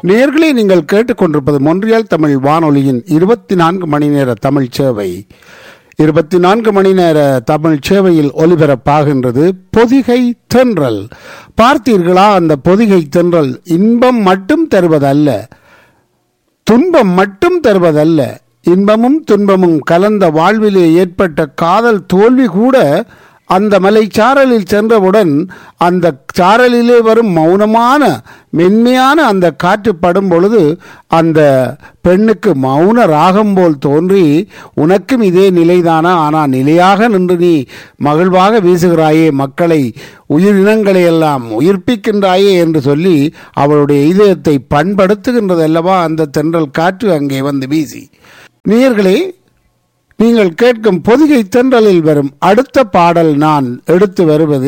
நேர்களே நீங்கள் கேட்டுக்கொண்டிருப்பது மொன்றியல் தமிழ் வானொலியின் இருபத்தி நான்கு மணி நேர தமிழ் சேவை இருபத்தி நான்கு மணி நேர தமிழ் சேவையில் ஒலிபரப்பாகின்றது பொதிகை தென்றல் பார்த்தீர்களா அந்த பொதிகை தென்றல் இன்பம் மட்டும் தருவதல்ல துன்பம் மட்டும் தருவதல்ல இன்பமும் துன்பமும் கலந்த வாழ்விலே ஏற்பட்ட காதல் தோல்வி கூட அந்த மலைச்சாரலில் சென்றவுடன் அந்த சாரலிலே வரும் மௌனமான மென்மையான அந்த காற்று படும் பொழுது அந்த பெண்ணுக்கு மௌன ராகம் போல் தோன்றி உனக்கும் இதே நிலைதானா ஆனால் நிலையாக நின்று நீ மகிழ்வாக வீசுகிறாயே மக்களை உயிரினங்களை எல்லாம் உயிர்ப்பிக்கின்றாயே என்று சொல்லி அவளுடைய இதயத்தை பண்படுத்துகின்றதல்லவா அந்த தென்றல் காற்று அங்கே வந்து வீசி நேயர்களே நீங்கள் கேட்கும் பொதிகை தென்றலில் வரும் அடுத்த பாடல் நான் எடுத்து வருவது